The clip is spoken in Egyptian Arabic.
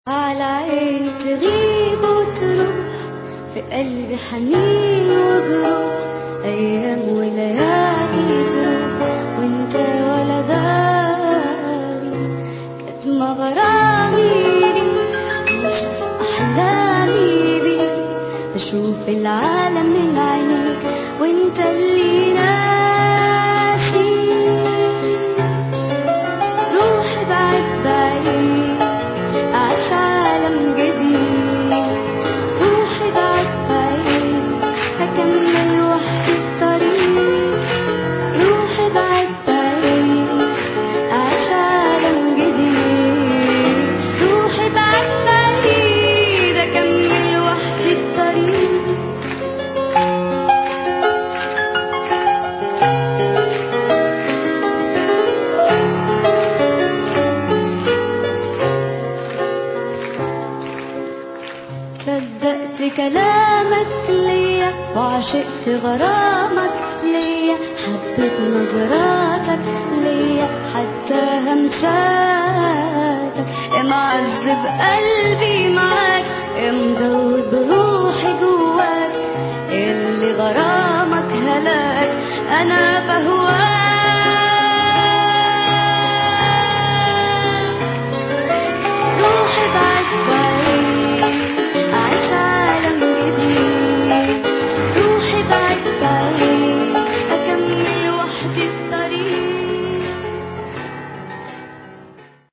على عيني تغيب وتروح في قلبي حنين وجروح أيام وليالي تروح وانت ولا بالي كاتمة غرامي بيك عيش أحلامي بيك بشوف العالم من عينيك وانت اللي ناسي روح بعد بعيد أعيش عالم جديد روحي بعد بعيد هكمل وحدي الطريق روحي بعد بعيد أعيش عالم جديد روحي بعد بعيد أكمل وحدي الطريق صدقت كلامك ليا وعشقت غرامك ليا حبيت نظراتك ليا حتى همساتك يا معذب قلبي معاك يا مدود بروحي جواك اللي غرامك هلاك انا بهواك